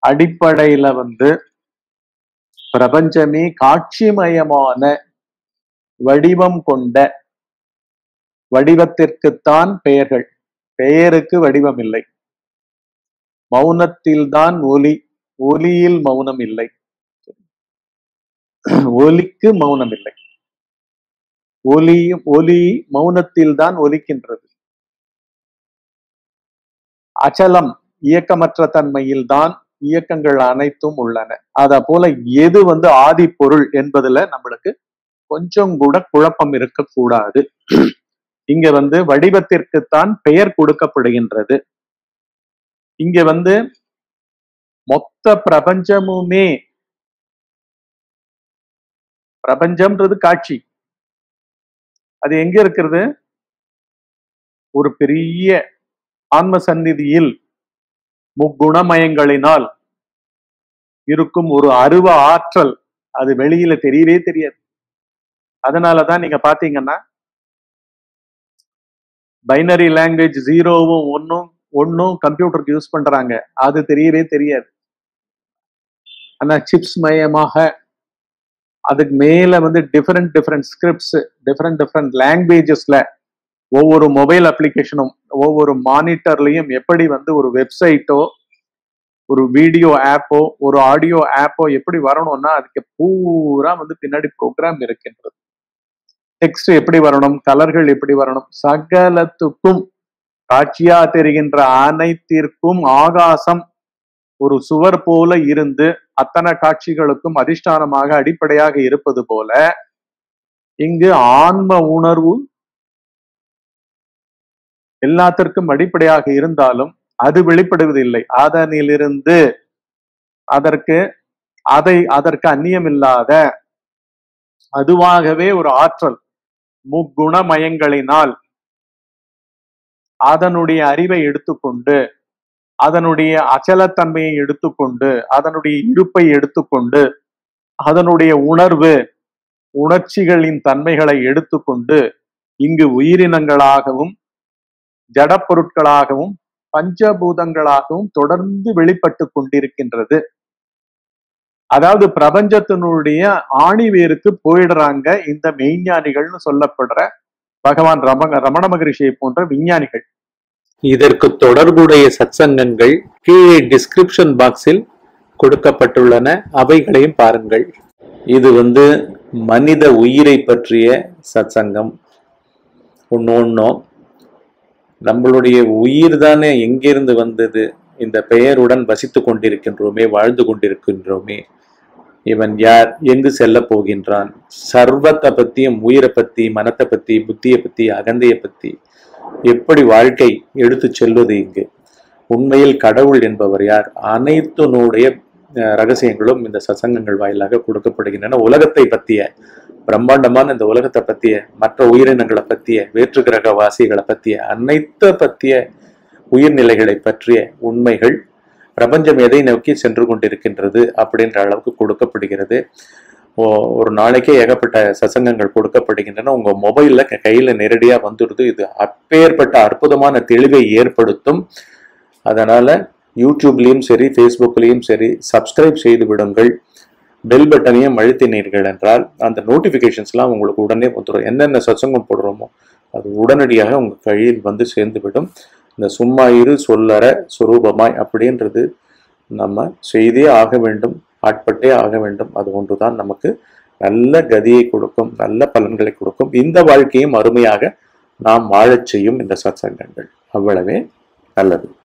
அடிப்படையில வந்து பிரபஞ்சமே காட்சிமயமான வடிவம் கொண்ட வடிவத்திற்குத்தான் பெயர்கள் பெயருக்கு வடிவம் இல்லை மௌனத்தில்தான் ஒலி ஒலியில் மௌனம் இல்லை ஒலிக்கு மௌனம் இல்லை ஒலி ஒலி மௌனத்தில் தான் ஒலிக்கின்றது அச்சலம் இயக்கமற்ற தன்மையில் தான் இயக்கங்கள் அனைத்தும் உள்ளன அத போல எது வந்து ஆதி பொருள் என்பதுல நம்மளுக்கு கொஞ்சம் கூட குழப்பம் இருக்கக்கூடாது இங்க வந்து வடிவத்திற்குத்தான் பெயர் கொடுக்கப்படுகின்றது இங்க வந்து மொத்த பிரபஞ்சமுமே பிரபஞ்சம்ன்றது காட்சி அது எங்க இருக்கிறது ஒரு பெரிய ஆன்ம சந்நிதியில் முக்குணமயங்களினால் இருக்கும் ஒரு அருவ ஆற்றல் அது வெளியில தெரியவே தெரியாது அதனாலதான் நீங்க பாத்தீங்கன்னா பைனரி லாங்குவேஜ் ஜீரோவும் ஒன்னும் ஒன்னும் கம்ப்யூட்டருக்கு யூஸ் பண்றாங்க அது தெரியவே தெரியாது ஆனா சிப்ஸ் மயமாக அதுக்கு மேல வந்து different different scripts different different லாங்குவேஜஸ்ல ஒவ்வொரு மொபைல் அப்ளிகேஷனும் ஒவ்வொரு மானிட்டர்லயும் எப்படி வந்து ஒரு வெப்சைட்டோ ஒரு வீடியோ ஆப்போ ஒரு ஆடியோ ஆப்போ எப்படி வரணும்னா அதுக்கு பூரா வந்து பின்னாடி ப்ரோக்ராம் இருக்கின்றது டெக்ஸ்ட் எப்படி வரணும் கலர்கள் எப்படி வரணும் சகலத்துக்கும் காட்சியா தெரிகின்ற அனைத்திற்கும் ஆகாசம் ஒரு சுவர் போல இருந்து அத்தனை காட்சிகளுக்கும் அதிஷ்டானமாக அடிப்படையாக இருப்பது போல இங்கு ஆன்ம உணர்வு எல்லாத்திற்கும் அடிப்படையாக இருந்தாலும் அது வெளிப்படுவதில்லை அதனிலிருந்து அதற்கு அதை அதற்கு அந்நியமில்லாத அதுவாகவே ஒரு ஆற்றல் முக்குணமயங்களினால் அதனுடைய அறிவை எடுத்துக்கொண்டு அதனுடைய அச்சலத்தன்மையை எடுத்துக்கொண்டு அதனுடைய இருப்பை எடுத்துக்கொண்டு அதனுடைய உணர்வு உணர்ச்சிகளின் தன்மைகளை எடுத்துக்கொண்டு இங்கு உயிரினங்களாகவும் ஜடப்பொருட்களாகவும் பஞ்சபூதங்களாகவும் தொடர்ந்து வெளிப்பட்டு கொண்டிருக்கின்றது அதாவது பிரபஞ்சத்தினுடைய ஆணிவேருக்கு போயிடுறாங்க இந்த மெய்ஞானிகள்னு சொல்லப்படுற பகவான் ரம ரமண மகரிஷியை போன்ற விஞ்ஞானிகள் இதற்கு தொடர்புடைய சத்சங்கங்கள் கீழே டிஸ்கிரிப்ஷன் பாக்ஸில் கொடுக்கப்பட்டுள்ளன அவைகளையும் பாருங்கள் இது வந்து மனித உயிரை பற்றிய சத்சங்கம் ஒன்னொன்னும் நம்மளுடைய உயிர் தானே எங்கிருந்து வந்தது இந்த பெயருடன் வசித்து கொண்டிருக்கின்றோமே வாழ்ந்து கொண்டிருக்கின்றோமே இவன் யார் எங்கு செல்ல போகின்றான் சர்வத்தை பத்தியும் உயிரை பத்தி மனத்தை பத்தி புத்தியை பத்தி அகந்தையை பத்தி எப்படி வாழ்க்கை எடுத்து செல்வது இங்கு உண்மையில் கடவுள் என்பவர் யார் அனைத்துனுடைய அஹ், ரகசியங்களும் இந்த சசங்கங்கள் வாயிலாக கொடுக்கப்படுகின்றன உலகத்தை பற்றிய பிரம்மாண்டமான இந்த உலகத்தை பற்றிய மற்ற உயிரினங்களை பற்றிய வேற்று கிரக வாசிகளை பற்றிய அனைத்த பற்றிய உயிர்நிலைகளை பற்றிய உண்மைகள் பிரபஞ்சம் எதை நோக்கி சென்று கொண்டிருக்கின்றது அப்படின்ற அளவுக்கு கொடுக்கப்படுகிறது ஓ- ஒரு நாளைக்கே ஏகப்பட்ட சசங்கங்கள் கொடுக்கப்படுகின்றன உங்க மொபைல்ல க- கையில நேரடியா வந்துடுது இது அப்பேற்பட்ட அற்புதமான தெளிவை ஏற்படுத்தும் அதனால யூடியூப்லயும் சரி ஃபேஸ்புக்லயும் சரி சப்ஸ்கிரைப் செய்து விடுங்கள் பெல் பட்டனையும் அழுத்தினீர்கள் என்றால் அந்த நோட்டிஃபிகேஷன்ஸ்லாம் உங்களுக்கு உடனே வந்துடும் என்னென்ன சத்சங்கம் போடுறோமோ அது உடனடியாக உங்கள் கையில் வந்து சேர்ந்து விடும் இந்த சும்மா இரு சொல்லற சுரூபமாய் அப்படின்றது நம்ம செய்தே ஆக வேண்டும் ஆட்பட்டே ஆக வேண்டும் அது ஒன்றுதான் நமக்கு நல்ல கதியை கொடுக்கும் நல்ல பலன்களை கொடுக்கும் இந்த வாழ்க்கையும் அருமையாக நாம் வாழச் செய்யும் இந்த சத்சங்கங்கள் அவ்வளவே நல்லது